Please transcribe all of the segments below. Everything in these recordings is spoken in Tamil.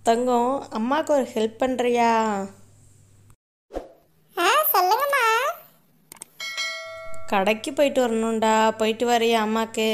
தங்கம் அம்மாவுக்கு ஒரு ஹெல்ப் பண்ணுறியா ஆ சொல்லுங்கம்மா கடைக்கு போயிட்டு வரணும்டா போயிட்டு வரியா அம்மாக்கு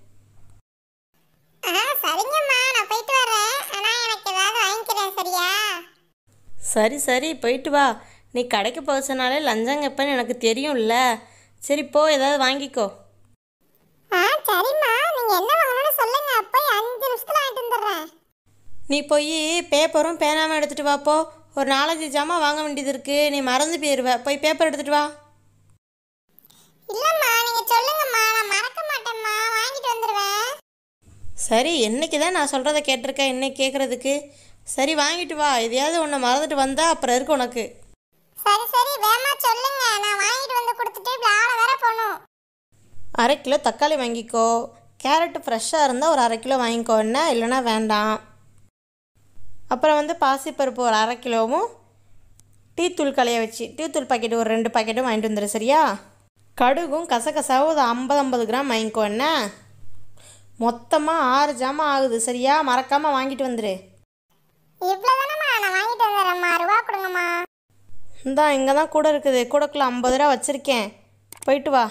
ஆ சரிங்கம்மா நான் போயிட்டு வரேன் ஆனால் எனக்கு ஏதாவது வாங்கிக்கிறேன் சரியா சரி சரி போயிட்டு வா நீ கடைக்கு போக சொன்னாலே லஞ்சம் கேட்பேன்னு எனக்கு தெரியும்ல சரி போ ஏதாவது வாங்கிக்கோ ஆ சரிம்மா நீங்கள் என்ன வாங்கணும்னு சொல்லுங்க போய் அஞ்சு நிமிஷத்தில் வாங்கிட்டு வந்துடுறேன் நீ போய் பேப்பரும் பேனாமல் எடுத்துகிட்டு வா போ ஒரு நாலஞ்சு ஜாமான் வாங்க வேண்டியது இருக்குது நீ மறந்து போயிடுவ போய் பேப்பர் எடுத்துகிட்டு வா இல்லைம்மா நீங்கள் சொல்லுங்கம்மா நான் மறக்க மாட்டேம்மா வாங்கிட்டு வந்துடுவேன் சரி என்னைக்கு தான் நான் சொல்கிறத கேட்டிருக்கேன் இன்னைக்கு கேட்குறதுக்கு சரி வாங்கிட்டு வா எதையாவது ஒன்று மறந்துட்டு வந்தா அப்புறம் இருக்கு உனக்கு சரி சரி வேமா சொல்லுங்க நான் வாங்கிட்டு வந்து கொடுத்துட்டு இப்படி ஆள வேற போகணும் அரை கிலோ தக்காளி வாங்கிக்கோ கேரட்டு ஃப்ரெஷ்ஷாக இருந்தால் ஒரு அரை கிலோ வாங்கிக்கோ என்ன இல்லைன்னா வேண்டாம் அப்புறம் வந்து பாசிப்பருப்பு ஒரு அரை கிலோவும் டீத்தூள் கலைய வச்சு டீத்தூள் பாக்கெட் ஒரு ரெண்டு பாக்கெட்டும் வாங்கிட்டு வந்துடு சரியா கடுகும் கசகசாவும் ஒரு ஐம்பது ஐம்பது கிராம் வாங்கிக்கோ என்ன மொத்தமாக ஆறு ஜாமான் ஆகுது சரியா மறக்காமல் வாங்கிட்டு வந்துடு இவ்வளோ தானம்மா நான் வாங்கிட்டு வந்துடுறேம்மா ரூபா கொடுங்கம்மா இந்தா இங்கே தான் கூட இருக்குது கூடக்குள்ள ஐம்பது ரூபா வச்சுருக்கேன் போயிட்டு வா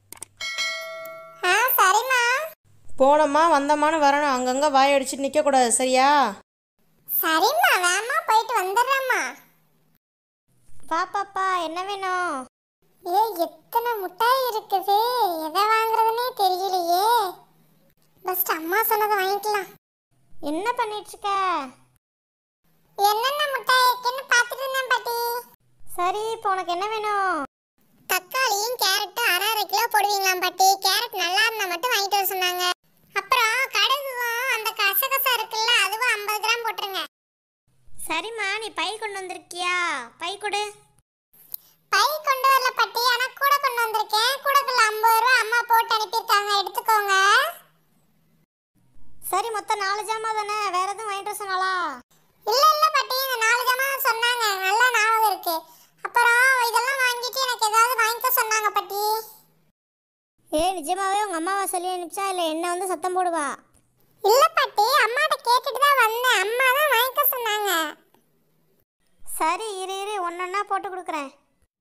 ஆ சரிம்மா போனோமா வந்தோமான்னு வரணும் அங்கங்கே வாய் அடிச்சுட்டு நிற்கக்கூடாது சரியா சரிம்மா வேமா போயிட்டு வந்துடுறேம்மா வா பாப்பா என்ன வேணும் ஏ எத்தனை முட்டாய் இருக்குது எதை வாங்குறதுனே தெரியலையே ஃபஸ்ட் அம்மா சொன்னதை வாங்கிக்கலாம் என்ன பண்ணிட்டு இருக்க என்னென்ன முட்டாய் இருக்குன்னு பார்த்துட்டு இருந்தேன் பாட்டி சரி இப்போ உனக்கு என்ன வேணும் தக்காளியும் கேரட்டும் அரை அரை கிலோ போடுவீங்களாம் பாட்டி கேரட் நல்லா இருந்தா மட்டும் வாங்கிட்டு வர சொன்னாங்க அப்புறம் கடுகும் அந்த கசகசா இருக்குல்ல அதுவும் ஐம்பது கிராம் போட்டுருங்க சரிம்மா நீ பை கொண்டு வந்திருக்கியா பை கொடு பை கொண்டு வரல பாட்டி ஆனா கூட கொண்டு வந்திருக்கேன் கூடக்குள்ள ஐம்பது ரூபா அம்மா போட்டு அனுப்பியிருக்காங்க எடுத்துக்கோங்க சரி மொத்தம் நாலு ஜாமா தானே வேற எதுவும் வாங்கிட்டு வர சொன்னாளா இல்ல இல்ல பாட்டி இந்த நாலு ஜாமான் சொன்னாங்க நல்லா ஞாபகம் இருக்கு அப்புறம் இதெல்லாம் வாங்கிட்டு எனக்கு ஏதாவது வாங்கிக்க சொன்னாங்க பாட்டி ஏ நிஜமாவே உங்க அம்மாவை சொல்லி அனுப்பிச்சா இல்லை என்ன வந்து சத்தம் போடுவா இல்ல பாட்டி அம்மாட்ட கேட்டுட்டு தான் வந்தேன் அம்மா தான் வாங்கிக்க சொன்னாங்க சரி இரு இரு ஒன்றொன்னா போட்டு கொடுக்குறேன்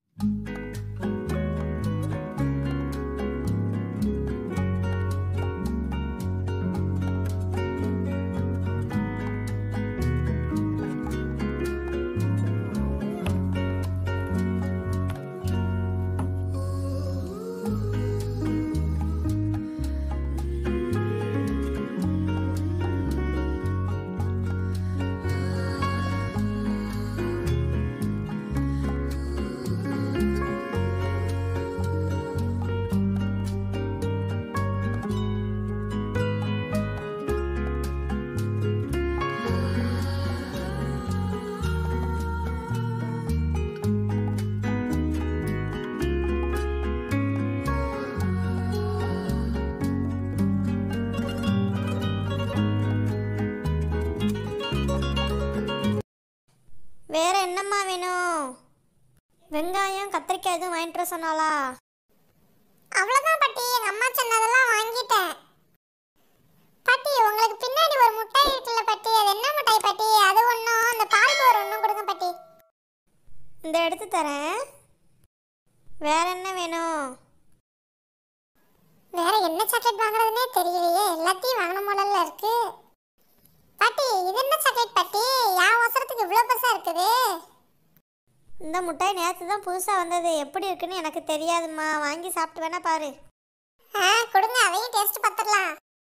வேற என்னம்மா வேணும் வெங்காயம் கத்திரிக்காய் எதுவும் வாங்கிட்டு வர சொன்னாளா அவ்வளவுதான் பாட்டி எங்க அம்மா சொன்னதெல்லாம் வாங்கிட்டேன் பாட்டி உங்களுக்கு பின்னாடி ஒரு முட்டாய் இருக்குல்ல பாட்டி அது என்ன முட்டாய் பாட்டி அது ஒன்றும் அந்த பால் போர் ஒன்றும் கொடுங்க பாட்டி இந்த எடுத்து தரேன் வேற என்ன வேணும் வேற என்ன சாக்லேட் வாங்குறதுனே தெரியலையே எல்லாத்தையும் வாங்கணும் போலல இருக்கு பாட்டி இது என்ன சாக்லேட் பாட்டி யா அவசரத்துக்கு இவ்வளோ பெருசா இருக்குது இந்த முட்டாய் நேற்று தான் புதுசாக வந்தது எப்படி இருக்குன்னு எனக்கு தெரியாதும்மா வாங்கி சாப்பிட்டு வேணா பாரு ஆ கொடுங்க அதையும் டேஸ்ட் பார்த்துடலாம்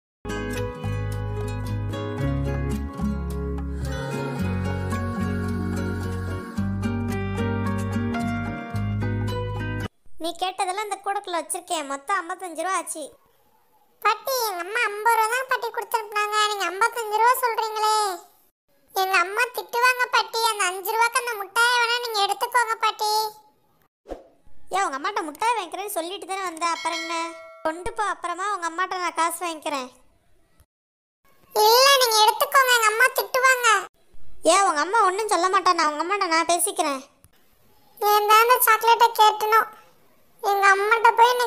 நீ கேட்டதெல்லாம் இந்த கூடக்குள்ள வச்சிருக்கேன் மொத்தம் ஐம்பத்தஞ்சு ரூபா ஆச்சு பாட்டி எங்க அம்மா ஐம்பது ரூபா தான் பாட்டி கொடுத்துருப்பாங்க நீங்க ஐம்பத்தஞ்சு ரூபா சொல்றீங்களே எங்க அம்மா திட்டுவாங்க பாட்டி அந்த அஞ்சு ரூபாய்க்கு அந்த முட்டாயை வேணா நீங்க எடுத்துக்கோங்க பாட்டி ஏன் உங்கள் அம்மாட்ட முட்டாய் வாங்கிக்கிறேன்னு சொல்லிட்டு தானே வந்தேன் அப்புறம் என்ன கொண்டு போ அப்புறமா உங்கள் அம்மாட்ட நான் காசு வாங்கிக்கிறேன் இல்ல நீங்க எடுத்துக்கோங்க எங்க அம்மா திட்டுவாங்க ஏன் உங்கள் அம்மா ஒன்றும் சொல்ல மாட்டானா உங்கள் அம்மாட்ட நான் பேசிக்கிறேன் ஏன் தான் அந்த சாக்லேட்டை கேட்டணும் எங்க அம்மாட்ட போய்